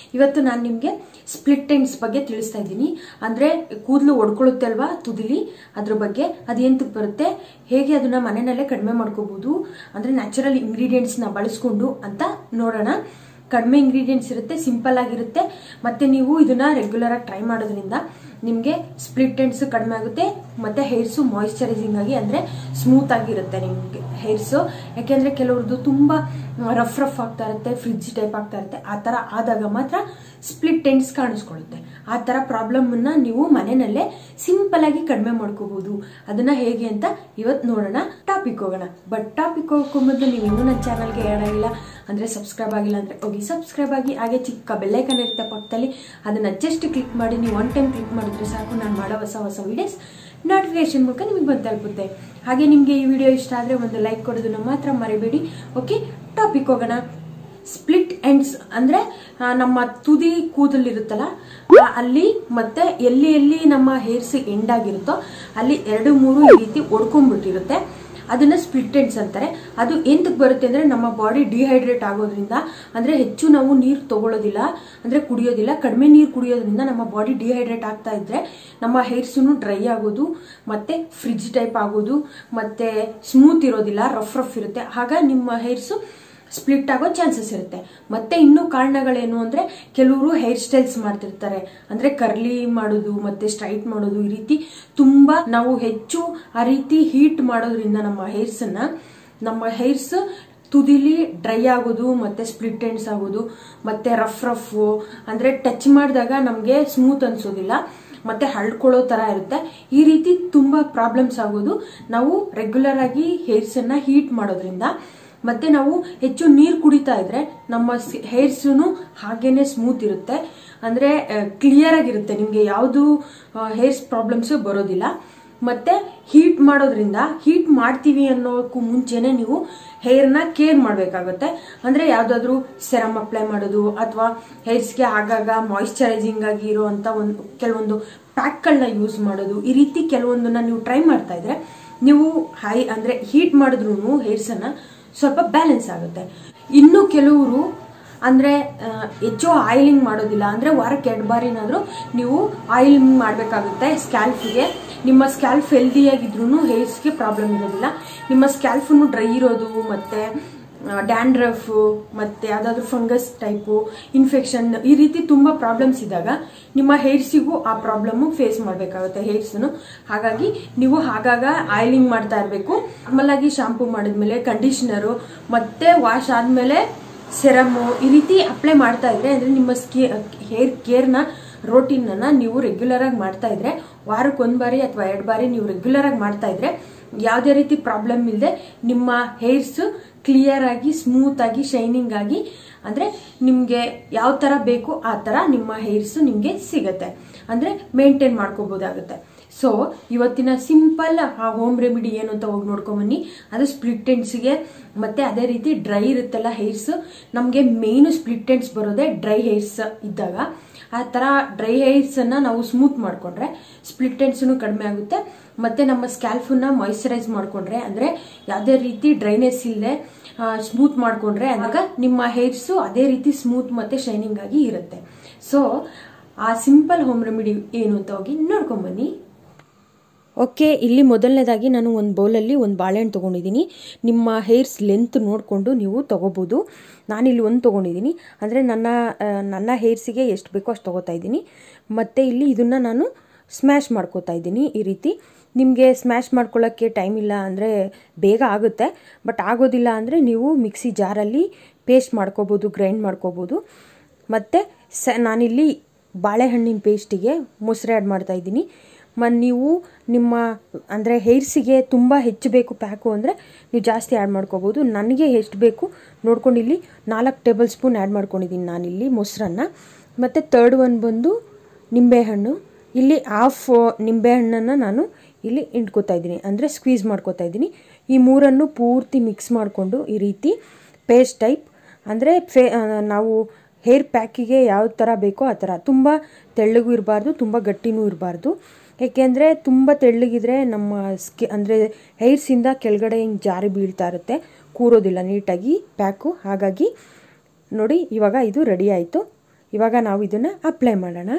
ಇವತ್ತು ನಾನು ನಿಮಗೆ ಸ್ಪ್ಲಿಟ್ ಎಂಡ್ಸ್ ಬಗ್ಗೆ ತಿಳಿಸ್ತಾ ಇದ್ದೀನಿ ಅಂದ್ರೆ ಕೂದಲು ಒಡ್ಕೊಳ್ಳುತ್ತೆ ಅಲ್ವಾ ತುದಿಲಿ ಅದ್ರ ಬಗ್ಗೆ ಅದೇಂತಕ್ಕೆ ಬರುತ್ತೆ ಹೇಗೆ ಅದನ್ನ ಮನೆಯಲ್ಲೇ ಕಡಿಮೆ ಮಾಡ್ಕೋಬಹುದು ಅಂದ್ರೆ ನ್ಯಾಚುರಲ್ ಇಂಗ್ರೀಡಿಯೆಂಟ್ಸ್ ನ ಬಳಸ್ಕೊಂಡು ಅಂತ ನೋಡೋಣ ಕಡಿಮೆ ಇಂಗ್ರೀಡಿಯೆಂಟ್ಸ್ ಇರುತ್ತೆ ಸಿಂಪಲ್ ಆಗಿರುತ್ತೆ ಮತ್ತೆ ನೀವು ಇದನ್ನ ರೆಗ್ಯುಲರ್ ಆಗಿ ಟ್ರೈ ಮಾಡೋದ್ರಿಂದ ನಿಮಗೆ ಸ್ಪ್ಲಿಟ್ ಎಂಡ್ಸ್ ಕಡಿಮೆ ಆಗುತ್ತೆ ಮತ್ತೆ ಹೇರ್ಸು ಮಾಯಿಶ್ಚರೈಸಿಂಗ್ ಆಗಿ ಅಂದ್ರೆ ಸ್ಮೂತ್ ಆಗಿರುತ್ತೆ ನಿಮಗೆ ಹೇರ್ಸು ಯಾಕೆಂದ್ರೆ ಕೆಲವ್ರದ್ದು ತುಂಬಾ ರಫ್ ರಫ್ ಆಗ್ತಾ ಇರುತ್ತೆ ಫ್ರಿಡ್ಜ್ ಟೈಪ್ ಆಗ್ತಾ ಇರುತ್ತೆ ಆ ತರ ಆದಾಗ ಮಾತ್ರ ಸ್ಪ್ಲಿಟ್ ಎಂಡ್ಸ್ ಕಾಣಿಸ್ಕೊಳ್ಳುತ್ತೆ ಆ ತರ ಪ್ರಾಬ್ಲಮ್ ಅನ್ನ ನೀವು ಮನೆಯಲ್ಲೇ ಸಿಂಪಲ್ ಆಗಿ ಕಡಿಮೆ ಮಾಡ್ಕೋಬಹುದು ಅದನ್ನ ಹೇಗೆ ಅಂತ ಇವತ್ತು ನೋಡೋಣ ಟಾಪಿಕ್ ಹೋಗೋಣ ಬಟ್ ಟಾಪಿಕ್ ಹೋಗೋ ಮೊದಲು ನೀವು ಇನ್ನೂ ನನ್ನ ಚಾನಲ್ಗೆ ಆ್ಯಡ್ ಆಗಿಲ್ಲ ಅಂದ್ರೆ ಸಬ್ಸ್ಕ್ರೈಬ್ ಆಗಿಲ್ಲ ಅಂದ್ರೆ ಹೋಗಿ ಸಬ್ಸ್ಕ್ರೈಬ್ ಆಗಿ ಹಾಗೆ ಚಿಕ್ಕ ಬೆಲ್ಲೈಕನ್ ಇರುತ್ತೆ ಪಕ್ಕದಲ್ಲಿ ಅದನ್ನ ಜಸ್ಟ್ ಕ್ಲಿಕ್ ಮಾಡಿ ನೀವು ಒನ್ ಟೈಮ್ ಕ್ಲಿಕ್ ಮಾಡಿದ್ರೆ ಸಾಕು ನಾನು ಮಾಡೋ ಹೊಸ ಹೊಸ ವಿಡಿಯೋಸ್ ನೋಟಿಫಿಕೇಶನ್ ಮೂಲಕ ನಿಮಗೆ ಬಂದು ತಲುಪುತ್ತೆ ಹಾಗೆ ನಿಮಗೆ ಈ ವಿಡಿಯೋ ಇಷ್ಟ ಆದರೆ ಒಂದು ಲೈಕ್ ಕೊಡೋದನ್ನ ಮಾತ್ರ ಮರಿಬೇಡಿ ಓಕೆ ಟಾಪಿಕ್ ಹೋಗೋಣ ಸ್ಪ್ಲಿಟ್ ಎಂಡ್ಸ್ ಅಂದ್ರೆ ಆ, ನಮ್ಮ ತುದಿ ಕೂದಲಿರುತ್ತಲ್ಲ ಆ, ಅಲ್ಲಿ ಮತ್ತೆ ಎಲ್ಲಿ ಎಲ್ಲಿ ನಮ್ಮ ಹೇರ್ಸ್ ಎಂಡ್ ಆಗಿರುತ್ತೋ ಅಲ್ಲಿ ಎರಡು ಮೂರು ಈ ರೀತಿ ಒಡ್ಕೊಂಡ್ಬಿಟ್ಟಿರುತ್ತೆ ಅದನ್ನ ಸ್ಪ್ಲಿಟ್ ಎಂಡ್ಸ್ ಅಂತಾರೆ ಅದು ಎಂತಕ್ಕೆ ಬರುತ್ತೆ ಅಂದ್ರೆ ನಮ್ಮ ಬಾಡಿ ಡಿಹೈಡ್ರೇಟ್ ಆಗೋದ್ರಿಂದ ಅಂದ್ರೆ ಹೆಚ್ಚು ನಾವು ನೀರು ತಗೊಳ್ಳೋದಿಲ್ಲ ಅಂದ್ರೆ ಕುಡಿಯೋದಿಲ್ಲ ಕಡಿಮೆ ನೀರು ಕುಡಿಯೋದ್ರಿಂದ ನಮ್ಮ ಬಾಡಿ ಡಿಹೈಡ್ರೇಟ್ ಆಗ್ತಾ ಇದ್ರೆ ನಮ್ಮ ಹೇರ್ಸು ಡ್ರೈ ಆಗೋದು ಮತ್ತೆ ಫ್ರಿಡ್ಜ್ ಟೈಪ್ ಆಗೋದು ಮತ್ತೆ ಸ್ಮೂತ್ ಇರೋದಿಲ್ಲ ರಫ್ ರಫ್ ಇರುತ್ತೆ ಆಗ ನಿಮ್ಮ ಹೇರ್ಸು ಸ್ಪ್ಲಿಟ್ ಆಗೋ ಚಾನ್ಸಸ್ ಇರುತ್ತೆ ಮತ್ತೆ ಇನ್ನೂ ಕಾರಣಗಳೇನು ಅಂದ್ರೆ ಕೆಲವರು ಹೇರ್ ಸ್ಟೈಲ್ಸ್ ಮಾಡ್ತಿರ್ತಾರೆ ಅಂದ್ರೆ ಕರ್ಲಿ ಮಾಡೋದು ಮತ್ತೆ ಸ್ಟ್ರೈಟ್ ಮಾಡೋದು ಈ ರೀತಿ ತುಂಬಾ ನಾವು ಹೆಚ್ಚು ಆ ರೀತಿ ಹೀಟ್ ಮಾಡೋದ್ರಿಂದ ನಮ್ಮ ಹೇರ್ಸ್ ಅನ್ನ ನಮ್ಮ ಹೇರ್ಸ್ ತುದಿಲಿ ಡ್ರೈ ಆಗೋದು ಮತ್ತೆ ಸ್ಪ್ಲಿಟ್ ಎಂಡ್ಸ್ ಆಗೋದು ಮತ್ತೆ ರಫ್ ರಫ್ ಅಂದ್ರೆ ಟಚ್ ಮಾಡಿದಾಗ ನಮಗೆ ಸ್ಮೂತ್ ಅನ್ಸೋದಿಲ್ಲ ಮತ್ತೆ ಹಳ್ಕೊಳ್ಳೋ ತರ ಇರುತ್ತೆ ಈ ರೀತಿ ತುಂಬಾ ಪ್ರಾಬ್ಲಮ್ಸ್ ಆಗೋದು ನಾವು ರೆಗ್ಯುಲರ್ ಆಗಿ ಹೇರ್ಸ್ ಅನ್ನ ಹೀಟ್ ಮಾಡೋದ್ರಿಂದ ಮತ್ತೆ ನಾವು ಹೆಚ್ಚು ನೀರು ಕುಡಿತಾ ಇದ್ರೆ ನಮ್ಮ ಹೇರ್ಸು ಹಾಗೇನೆ ಸ್ಮೂತ್ ಇರುತ್ತೆ ಅಂದ್ರೆ ಕ್ಲಿಯರ್ ಆಗಿರುತ್ತೆ ನಿಮ್ಗೆ ಯಾವುದು ಹೇರ್ಸ್ ಪ್ರಾಬ್ಲಮ್ಸ್ ಬರೋದಿಲ್ಲ ಮತ್ತೆ ಹೀಟ್ ಮಾಡೋದ್ರಿಂದ ಹೀಟ್ ಮಾಡ್ತೀವಿ ಅನ್ನೋಕ್ಕೂ ಮುಂಚೆನೆ ನೀವು ಹೇರ್ನ ಕೇರ್ ಮಾಡಬೇಕಾಗುತ್ತೆ ಅಂದ್ರೆ ಯಾವ್ದಾದ್ರು ಸೆರಮ್ ಅಪ್ಲೈ ಮಾಡೋದು ಅಥವಾ ಹೇರ್ಸ್ಗೆ ಆಗಾಗ ಮಾಯಿಶ್ಚರೈಸಿಂಗ್ ಆಗಿ ಇರುವಂತ ಒಂದು ಕೆಲವೊಂದು ಪ್ಯಾಕ್ಗಳನ್ನ ಯೂಸ್ ಮಾಡೋದು ಈ ರೀತಿ ಕೆಲವೊಂದನ್ನ ನೀವು ಟ್ರೈ ಮಾಡ್ತಾ ಇದ್ರೆ ನೀವು ಹೈ ಅಂದ್ರೆ ಹೀಟ್ ಮಾಡಿದ್ರು ಹೇರ್ಸ್ ಅನ್ನ ಸ್ವಲ್ಪ ಬ್ಯಾಲೆನ್ಸ್ ಆಗುತ್ತೆ ಇನ್ನು ಕೆಲವರು ಅಂದ್ರೆ ಆ, ಹೆಚ್ಚು ಆಯಿಲಿಂಗ್ ಮಾಡೋದಿಲ್ಲ ಅಂದ್ರೆ ವಾರಕ್ಕೆ ಎರಡು ಬಾರಿನಾದ್ರೂ ನೀವು ಆಯಿಲಿಂಗ್ ಮಾಡಬೇಕಾಗುತ್ತೆ ಸ್ಕ್ಯಾಲ್ಫ್ಗೆ ನಿಮ್ಮ ಸ್ಕ್ಯಾಲ್ಫ್ ಹೆಲ್ದಿಯಾಗಿದ್ರು ಹೇರ್ಸ್ಗೆ ಪ್ರಾಬ್ಲಮ್ ಇರೋದಿಲ್ಲ ನಿಮ್ಮ ಸ್ಕ್ಯಾಲ್ಫನ್ನು ಡ್ರೈ ಇರೋದು ಮತ್ತೆ ಡ್ಯಾಂಡ್ರಫ್ ಮತ್ತೆ ಯಾವ್ದಾದ್ರು ಫಂಗಸ್ ಟೈಪು ಇನ್ಫೆಕ್ಷನ್ ಈ ರೀತಿ ತುಂಬಾ ಪ್ರಾಬ್ಲಮ್ಸ್ ಇದ್ದಾಗ ನಿಮ್ಮ ಹೇರ್ಸಿಗೂ ಆ ಪ್ರಾಬ್ಲಮ್ ಫೇಸ್ ಮಾಡಬೇಕಾಗುತ್ತೆ ಹೇರ್ಸ್ನು ಹಾಗಾಗಿ ನೀವು ಆಗಾಗ ಆಯಿಲಿಂಗ್ ಮಾಡ್ತಾ ಇರಬೇಕು ನಾರ್ಮಲ್ ಆಗಿ ಶಾಂಪೂ ಮಾಡಿದ್ಮೇಲೆ ಕಂಡೀಷನರು ಮತ್ತೆ ವಾಶ್ ಆದ್ಮೇಲೆ ಸೆರಮು ಈ ರೀತಿ ಅಪ್ಲೈ ಮಾಡ್ತಾ ಇದ್ರೆ ಅಂದ್ರೆ ನಿಮ್ಮ ಸ್ಕಿ ಹೇರ್ ಕೇರ್ನ ರೋಟೀನ್ ಅನ್ನ ನೀವು ರೆಗ್ಯುಲರ್ ಆಗಿ ಮಾಡ್ತಾ ಇದ್ರೆ ವಾರಕ್ಕೆ ಒಂದ್ ಬಾರಿ ಅಥವಾ ಎರಡು ಬಾರಿ ನೀವು ರೆಗ್ಯುಲರ್ ಆಗಿ ಮಾಡ್ತಾ ಇದ್ರೆ ಯಾವುದೇ ರೀತಿ ಪ್ರಾಬ್ಲಮ್ ಇಲ್ಲದೆ ನಿಮ್ಮ ಹೇರ್ಸ್ ಕ್ಲಿಯರ್ ಆಗಿ ಸ್ಮೂತ್ ಆಗಿ ಶೈನಿಂಗ್ ಆಗಿ ಅಂದ್ರೆ ನಿಮ್ಗೆ ಯಾವ ತರ ಬೇಕು ಆ ತರ ನಿಮ್ಮ ಹೇರ್ಸ್ ನಿಮ್ಗೆ ಸಿಗತ್ತೆ ಅಂದ್ರೆ ಮೇಂಟೈನ್ ಮಾಡ್ಕೋಬಹುದಾಗುತ್ತೆ ಸೊ ಇವತ್ತಿನ ಸಿಂಪಲ್ ಆ ಹೋಮ್ ರೆಮಿಡಿ ಏನು ಅಂತ ಹೋಗಿ ನೋಡ್ಕೊಂಬನ್ನಿ ಅದು ಸ್ಪ್ಲಿಟ್ ಎಂಡ್ಸ್ಗೆ ಮತ್ತೆ ಅದೇ ರೀತಿ ಡ್ರೈ ಇರುತ್ತಲ್ಲ ಹೇರ್ಸ್ ನಮಗೆ ಮೇನ್ ಸ್ಪ್ಲಿಟ್ ಎಂಡ್ಸ್ ಬರೋದೇ ಡ್ರೈ ಹೇರ್ಸ್ ಇದ್ದಾಗ ಆ ತರ ಡ್ರೈ ಹೇರ್ಸ್ ಅನ್ನ ನಾವು ಸ್ಮೂತ್ ಮಾಡ್ಕೊಂಡ್ರೆ ಸ್ಪ್ಲಿಟ್ ಎಂಡ್ಸ್ ಕಡಿಮೆ ಆಗುತ್ತೆ ಮತ್ತೆ ನಮ್ಮ ಸ್ಕ್ಯಾಲ್ಫನ್ನ ಮಾಯಿಶ್ಚರೈಸ್ ಮಾಡ್ಕೊಂಡ್ರೆ ಅಂದ್ರೆ ಯಾವುದೇ ರೀತಿ ಡ್ರೈನೆಸ್ ಇಲ್ಲದೆ ಸ್ಮೂತ್ ಮಾಡ್ಕೊಂಡ್ರೆ ಆಗ ನಿಮ್ಮ ಹೇರ್ಸು ಅದೇ ರೀತಿ ಸ್ಮೂತ್ ಮತ್ತೆ ಶೈನಿಂಗ್ ಆಗಿ ಇರುತ್ತೆ ಸೊ ಆ ಸಿಂಪಲ್ ಹೋಮ್ ರೆಮಿಡಿ ಏನು ಅಂತ ಹೋಗಿ ನೋಡ್ಕೊಂಬನ್ನಿ ಓಕೆ ಇಲ್ಲಿ ಮೊದಲನೇದಾಗಿ ನಾನು ಒಂದು ಬೌಲಲ್ಲಿ ಒಂದು ಬಾಳೆಹಣ್ಣು ತೊಗೊಂಡಿದ್ದೀನಿ ನಿಮ್ಮ ಹೇರ್ಸ್ ಲೆಂತ್ ನೋಡಿಕೊಂಡು ನೀವು ತೊಗೋಬೋದು ನಾನಿಲ್ಲಿ ಒಂದು ತೊಗೊಂಡಿದ್ದೀನಿ ಅಂದರೆ ನನ್ನ ಆ, ನನ್ನ ಹೇರ್ಸಿಗೆ ಎಷ್ಟು ಬೇಕೋ ಅಷ್ಟು ತೊಗೋತಾ ಇದ್ದೀನಿ ಮತ್ತು ಇಲ್ಲಿ ಇದನ್ನು ನಾನು ಸ್ಮ್ಯಾಶ್ ಮಾಡ್ಕೋತಾ ಇದ್ದೀನಿ ಈ ರೀತಿ ನಿಮಗೆ ಸ್ಮ್ಯಾಶ್ ಮಾಡ್ಕೊಳ್ಳೋಕ್ಕೆ ಟೈಮ್ ಇಲ್ಲ ಅಂದರೆ ಬೇಗ ಆಗುತ್ತೆ ಬಟ್ ಆಗೋದಿಲ್ಲ ಅಂದರೆ ನೀವು ಮಿಕ್ಸಿ ಜಾರಲ್ಲಿ ಪೇಸ್ಟ್ ಮಾಡ್ಕೋಬೋದು ಗ್ರೈಂಡ್ ಮಾಡ್ಕೋಬೋದು ಮತ್ತು ಸ ನಾನಿಲ್ಲಿ ಬಾಳೆಹಣ್ಣಿನ ಪೇಸ್ಟಿಗೆ ಮೊಸರು ಆ್ಯಡ್ ಮಾಡ್ತಾ ಇದ್ದೀನಿ ಮ ನೀವು ನಿಮ್ಮ ಅಂದರೆ ಹೇರ್ಸಿಗೆ ತುಂಬ ಹೆಚ್ಚು ಬೇಕು ಪ್ಯಾಕು ಅಂದರೆ ನೀವು ಜಾಸ್ತಿ ಆ್ಯಡ್ ಮಾಡ್ಕೋಬೋದು ನನಗೆ ಎಷ್ಟು ಬೇಕು ನೋಡ್ಕೊಂಡು ಇಲ್ಲಿ ನಾಲ್ಕು ಟೇಬಲ್ ಸ್ಪೂನ್ ಆ್ಯಡ್ ಮಾಡ್ಕೊಂಡಿದ್ದೀನಿ ನಾನಿಲ್ಲಿ ಮೊಸರನ್ನ ಮತ್ತು ತರ್ಡ್ ಒನ್ ಬಂದು ನಿಂಬೆಹಣ್ಣು ಇಲ್ಲಿ ಹಾಫ್ ನಿಂಬೆಹಣ್ಣನ್ನು ನಾನು ಇಲ್ಲಿ ಇಂಟ್ಕೋತಾ ಇದ್ದೀನಿ ಅಂದರೆ ಸ್ಕ್ವೀಸ್ ಮಾಡ್ಕೋತಾ ಇದ್ದೀನಿ ಈ ಮೂರನ್ನು ಪೂರ್ತಿ ಮಿಕ್ಸ್ ಮಾಡಿಕೊಂಡು ಈ ರೀತಿ ಪೇಸ್ಟ್ ಟೈಪ್ ಅಂದರೆ ಫೇ ಆ, ನಾವು ಹೇರ್ ಪ್ಯಾಕಿಗೆ ಯಾವ ಥರ ಬೇಕೋ ಆ ಥರ ತುಂಬ ತೆಳ್ಳಗೂ ಇರಬಾರ್ದು ತುಂಬ ಗಟ್ಟಿನೂ ಇರಬಾರ್ದು ಏಕೆಂದರೆ ತುಂಬ ತೆಳ್ಳಗಿದ್ರೆ ನಮ್ಮ ಸ್ಕಿ ಅಂದರೆ ಹೇರ್ಸಿಂದ ಕೆಳಗಡೆ ಹಿಂಗೆ ಜಾರಿ ಬೀಳ್ತಾ ಇರುತ್ತೆ ಕೂರೋದಿಲ್ಲ ನೀಟಾಗಿ ಪ್ಯಾಕು ಹಾಗಾಗಿ ನೋಡಿ ಇವಾಗ ಇದು ರೆಡಿ ಆಯಿತು ಇವಾಗ ನಾವು ಇದನ್ನು ಅಪ್ಲೈ ಮಾಡೋಣ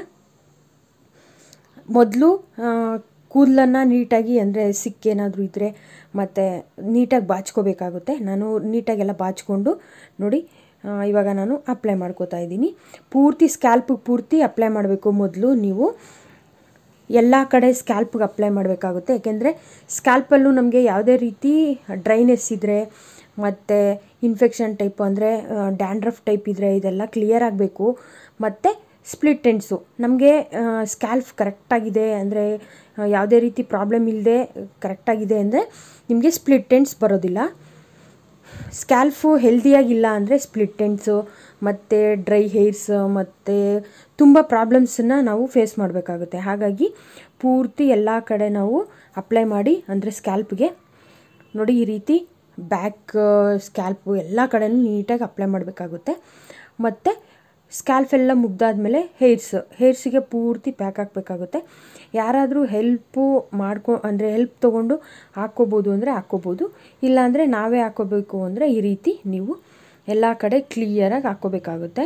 ಮೊದಲು ಕೂದಲನ್ನು ನೀಟಾಗಿ ಅಂದರೆ ಸಿಕ್ಕೇನಾದರೂ ಇದ್ದರೆ ಮತ್ತು ನೀಟಾಗಿ ಬಾಚ್ಕೋಬೇಕಾಗುತ್ತೆ ನಾನು ನೀಟಾಗೆಲ್ಲ ಬಾಚ್ಕೊಂಡು ನೋಡಿ ಆ, ಇವಾಗ ನಾನು ಅಪ್ಲೈ ಮಾಡ್ಕೋತಾ ಇದ್ದೀನಿ ಪೂರ್ತಿ ಸ್ಕ್ಯಾಲ್ಪಿಗೆ ಪೂರ್ತಿ ಅಪ್ಲೈ ಮಾಡಬೇಕು ಮೊದಲು ನೀವು ಎಲ್ಲ ಕಡೆ ಸ್ಕ್ಯಾಲ್ಪ್ಗೆ ಅಪ್ಲೈ ಮಾಡಬೇಕಾಗುತ್ತೆ ಯಾಕೆಂದರೆ ಸ್ಕ್ಯಾಲ್ಪಲ್ಲೂ ನಮಗೆ ಯಾವುದೇ ರೀತಿ ಡ್ರೈನೆಸ್ ಇದ್ದರೆ ಮತ್ತು ಇನ್ಫೆಕ್ಷನ್ ಟೈಪ್ ಅಂದರೆ ಡ್ಯಾಂಡ್ರಫ್ ಟೈಪ್ ಇದ್ದರೆ ಇದೆಲ್ಲ ಕ್ಲಿಯರ್ ಆಗಬೇಕು ಮತ್ತು ಸ್ಪ್ಲಿಟ್ ಎಂಡ್ಸು ನಮಗೆ ಸ್ಕ್ಯಾಲ್ಪ್ ಕರೆಕ್ಟಾಗಿದೆ ಅಂದರೆ ಯಾವುದೇ ರೀತಿ ಪ್ರಾಬ್ಲಮ್ ಇಲ್ಲದೆ ಕರೆಕ್ಟಾಗಿದೆ ಅಂದರೆ ನಿಮಗೆ ಸ್ಪ್ಲಿಟ್ ಎಂಡ್ಸ್ ಬರೋದಿಲ್ಲ ಸ್ಕ್ಯಾಲ್ಫು ಹೆಲ್ದಿಯಾಗಿಲ್ಲ ಅಂದರೆ ಸ್ಪ್ಲಿಟ್ ಎಂಡ್ಸು ಮತ್ತು ಡ್ರೈ ಹೇರ್ಸ್ ಮತ್ತು ತುಂಬ ಪ್ರಾಬ್ಲಮ್ಸನ್ನು ನಾವು ಫೇಸ್ ಮಾಡಬೇಕಾಗುತ್ತೆ ಹಾಗಾಗಿ ಪೂರ್ತಿ ಎಲ್ಲ ಕಡೆ ನಾವು ಅಪ್ಲೈ ಮಾಡಿ ಅಂದರೆ ಸ್ಕ್ಯಾಲ್ಪ್ಗೆ ನೋಡಿ ಈ ರೀತಿ ಬ್ಯಾಕ್ ಸ್ಕ್ಯಾಲ್ಪು ಎಲ್ಲ ಕಡೆನೂ ನೀಟಾಗಿ ಅಪ್ಲೈ ಮಾಡಬೇಕಾಗುತ್ತೆ ಮತ್ತು ಸ್ಕ್ಯಾಲ್ಫ್ ಎಲ್ಲ ಮುಗ್ದಾದ್ಮೇಲೆ ಹೇರ್ಸ್ ಹೇರ್ಸಿಗೆ ಪೂರ್ತಿ ಪ್ಯಾಕ್ ಹಾಕಬೇಕಾಗುತ್ತೆ ಯಾರಾದರೂ ಹೆಲ್ಪು ಮಾಡ್ಕೊ ಅಂದರೆ ಹೆಲ್ಪ್ ತೊಗೊಂಡು ಹಾಕ್ಕೋಬೋದು ಅಂದರೆ ಹಾಕ್ಕೋಬೋದು ಇಲ್ಲಾಂದರೆ ನಾವೇ ಹಾಕ್ಕೋಬೇಕು ಅಂದರೆ ಈ ರೀತಿ ನೀವು ಎಲ್ಲ ಕಡೆ ಕ್ಲಿಯರಾಗಿ ಹಾಕ್ಕೋಬೇಕಾಗುತ್ತೆ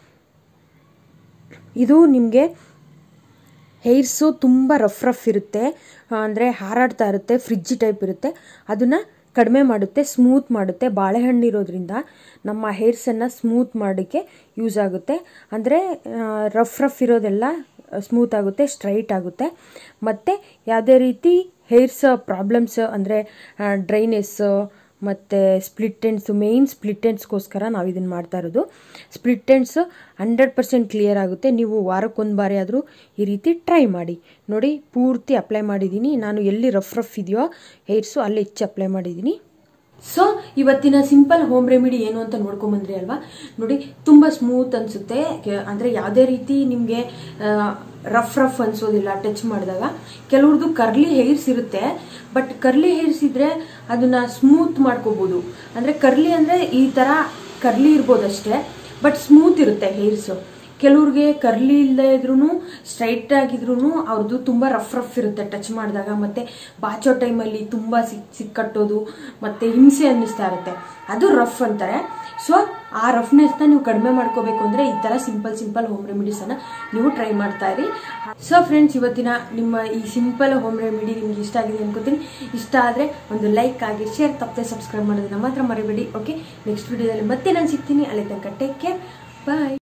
ಇದು ನಿಮಗೆ ಹೇರ್ಸು ತುಂಬ ರಫ್ ರಫ್ ಇರುತ್ತೆ ಅಂದರೆ ಹಾರಾಡ್ತಾ ಇರುತ್ತೆ ಫ್ರಿಜ್ ಟೈಪ್ ಇರುತ್ತೆ ಅದನ್ನು ಕಡಿಮೆ ಮಾಡುತ್ತೆ ಸ್ಮೂತ್ ಮಾಡುತ್ತೆ ಬಾಳೆಹಣ್ಣು ಇರೋದ್ರಿಂದ ನಮ್ಮ ಹೇರ್ಸನ್ನು ಸ್ಮೂತ್ ಮಾಡೋಕ್ಕೆ ಯೂಸ್ ಆಗುತ್ತೆ ಅಂದರೆ ರಫ್ ರಫ್ ಇರೋದೆಲ್ಲ ಸ್ಮೂತ್ ಆಗುತ್ತೆ ಸ್ಟ್ರೈಟ್ ಆಗುತ್ತೆ ಮತ್ತು ಯಾವುದೇ ರೀತಿ ಹೇರ್ಸ್ ಪ್ರಾಬ್ಲಮ್ಸ್ ಅಂದರೆ ಡ್ರೈನೆಸ್ ಮತ್ತು ಸ್ಪ್ಲಿಟ್ ಎಂಡ್ಸು ಮೇಯ್ನ್ ಸ್ಪ್ಲಿಟ್ ಎಂಡ್ಸ್ಗೋಸ್ಕರ ನಾವು ಇದನ್ನು ಮಾಡ್ತಾ ಇರೋದು split ends hundred percent clear ಆಗುತ್ತೆ ನೀವು ವಾರಕ್ಕೊಂದು ಬಾರಿ ಆದರೂ ಈ ರೀತಿ ಟ್ರೈ ಮಾಡಿ ನೋಡಿ ಪೂರ್ತಿ ಅಪ್ಲೈ ಮಾಡಿದ್ದೀನಿ ನಾನು ಎಲ್ಲಿ ರಫ್ ರಫ್ ಇದೆಯೋ ಹೇರ್ಸು ಅಲ್ಲಿ ಹೆಚ್ಚು ಅಪ್ಲೈ ಮಾಡಿದ್ದೀನಿ ಸೊ ಇವತ್ತಿನ ಸಿಂಪಲ್ ಹೋಮ್ ರೆಮಿಡಿ ಏನು ಅಂತ ನೋಡ್ಕೊಂಬಂದ್ರಿ ಅಲ್ವಾ ನೋಡಿ ತುಂಬ ಸ್ಮೂತ್ ಅನ್ಸುತ್ತೆ ಕೆ- ಅಂದ್ರೆ ಯಾವುದೇ ರೀತಿ ನಿಮಗೆ ರಫ್ ರಫ್ ಅನ್ಸೋದಿಲ್ಲ ಟಚ್ ಮಾಡಿದಾಗ ಕೆಲವ್ರದ್ದು ಕರ್ಲಿ ಹೇರ್ಸ್ ಇರುತ್ತೆ ಬಟ್ ಕರ್ಲಿ ಹೇರ್ಸ್ ಇದ್ರೆ ಅದನ್ನ ಸ್ಮೂತ್ ಮಾಡ್ಕೋಬಹುದು ಅಂದ್ರೆ ಕರ್ಲಿ ಅಂದ್ರೆ ಈ ತರ ಕರ್ಲಿ ಇರ್ಬೋದಷ್ಟೇ ಬಟ್ ಸ್ಮೂತ್ ಇರುತ್ತೆ ಹೇರ್ಸ್ ಕೆಲವ್ರಿಗೆ ಕರ್ಲಿ ಇಲ್ಲದೆ ಇದ್ರೂ ಸ್ಟ್ರೈಟ್ ಆಗಿದ್ರು ಅವ್ರದ್ದು ತುಂಬಾ ರಫ್ ರಫ್ ಇರುತ್ತೆ ಟಚ್ ಮಾಡಿದಾಗ ಮತ್ತೆ ಬಾಚೋ ಟೈಮಲ್ಲಿ ತುಂಬಾ ಸಿಕ್ ಸಿಕ್ಕಟ್ಟೋದು ಮತ್ತೆ ಹಿಂಸೆ ಅನ್ನಿಸ್ತಾ ಇರುತ್ತೆ ಅದು ರಫ್ ಅಂತಾರೆ ಸೊ ಆ ರಫ್ನೆಸ್ನ ನೀವು ಕಡಿಮೆ ಮಾಡ್ಕೋಬೇಕು ಅಂದ್ರೆ ಈ ತರ ಸಿಂಪಲ್ ಸಿಂಪಲ್ ಹೋಮ್ ರೆಮಿಡೀಸ್ ಅನ್ನ ನೀವು ಟ್ರೈ ಮಾಡ್ತಾ ಇರಿ ಸೊ ಫ್ರೆಂಡ್ಸ್ ಇವತ್ತಿನ ನಿಮ್ಮ ಈ ಸಿಂಪಲ್ ಹೋಮ್ ರೆಮಿಡಿ ನಿಮ್ಗೆ ಇಷ್ಟ ಆಗಿದೆ ಅನ್ಕೋತೀನಿ ಇಷ್ಟ ಆದ್ರೆ ಒಂದು ಲೈಕ್ ಆಗಿ ಶೇರ್ ತಪ್ಪದೆ ಸಬ್ಸ್ಕ್ರೈಬ್ ಮಾಡೋದನ್ನ ಮಾತ್ರ ಮರಿಬೇಡಿ ಓಕೆ ನೆಕ್ಸ್ಟ್ ವಿಡಿಯೋದಲ್ಲಿ ಮತ್ತೆ ನಾನು ಸಿಗ್ತೀನಿ ಅಲ್ಲಿ ತನಕ ಟೇಕ್ ಕೇರ್ ಬಾಯ್